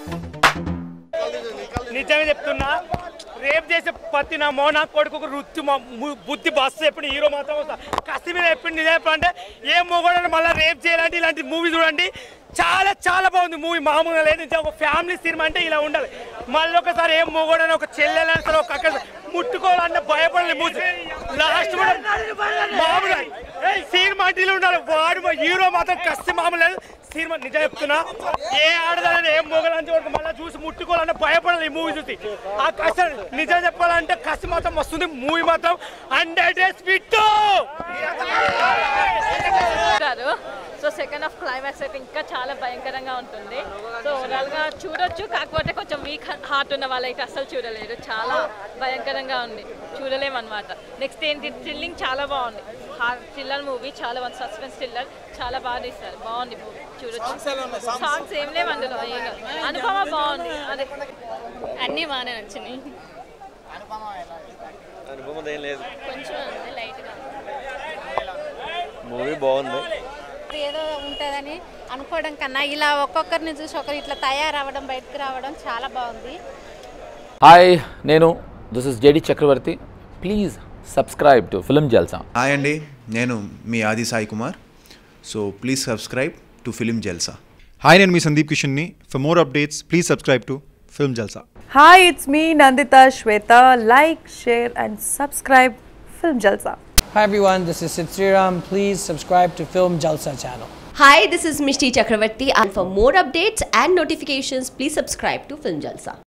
నిజమే చెప్తున్నా రేపు చేసే పత్తి నా మోనా కొడుకు వృత్తి మా- ము- బుద్ధి బస్సు ఎప్పుడు హీరో మాత్రం వస్తా కసి మీద ఎప్పుడు నిజం చెప్పాలంటే ఏ మొగోడని మళ్ళీ రేపు చేయాలంటే ఇలాంటి మూవీ చూడండి చాలా చాలా బాగుంది మూవీ మామూలుగా లేదు ఇంకా ఒక ఫ్యామిలీ సినిమా అంటే ఇలా ఉండాలి మళ్ళీ ఒకసారి ఏం మొగోడని ఒక చెల్లెలని సరే ఒక అక్క ముట్టుకోవాలంటే భయపడలేదు మూసి లాస్ట్ కూడా మామూలుగా సినిమా టీలో ఉండాలి వాడు మా హీరో మాత్రం కసి మామూలు లేదు సినిమా నిజం చెప్తున్నా ఏ ఆడదాని ఏం మొగలంటే వరకు మళ్ళీ చూసి ముట్టుకోవాలంటే భయపడాలి ఈ మూవీ చూసి ఆ కసి నిజం చెప్పాలంటే కసి మాత్రం వస్తుంది మూవీ మాత్రం హండ్రెడ్ డేస్ ఫిట్ ఉంటారు సో సెకండ్ హాఫ్ క్లైమాక్స్ అయితే ఇంకా చాలా భయంకరంగా ఉంటుంది సో ఓవరాల్గా చూడొచ్చు కాకపోతే కొంచెం వీక్ హార్ట్ ఉన్న వాళ్ళైతే అస్సలు చూడలేరు చాలా భయంకరంగా ఉంది చూడలేము అనమాట నెక్స్ట్ ఏంటి థ్రిల్లింగ్ చాలా బాగుంది థ్రిల్లర్ మూవీ చాలా బాగుంది సస్పెన్స్ థ్రిల్లర్ చాలా బాగా తీస్తారు బాగుంది మూవీ చూడొచ్చు సాంగ్స్ ఏం లేవు అందులో ఏం కాదు. అనుపమ బాగుంది అదే అన్నీ బాగానే నచ్చినాయి అనుభవం ఏం లేదు కొంచెం లైట్గా మూవీ బాగుంది ఏదో ఉంటుందని అనుకోవడం కన్నా ఇలా ఒక్కొక్కరిని చూసి ఒకరు ఇట్లా తయారవ్వడం బయటకు రావడం చాలా బాగుంది హాయ్ నేను this is JD Chakravarthy please subscribe to film Jalsa hi అండి నేను మీ Aadi Sai Kumar so please subscribe to film Jalsa hi నేను మీ సందీప్ కిషన్ని for more updates please subscribe to film Jalsa Hi, it's me Nandita Shweta. Like, share, and subscribe Film Jalsa. Hi everyone, this is Sid Sriram. Please subscribe to Film Jalsa channel. Hi, this is Mishti Chakravarti and for more updates and notifications, please subscribe to Film Jalsa.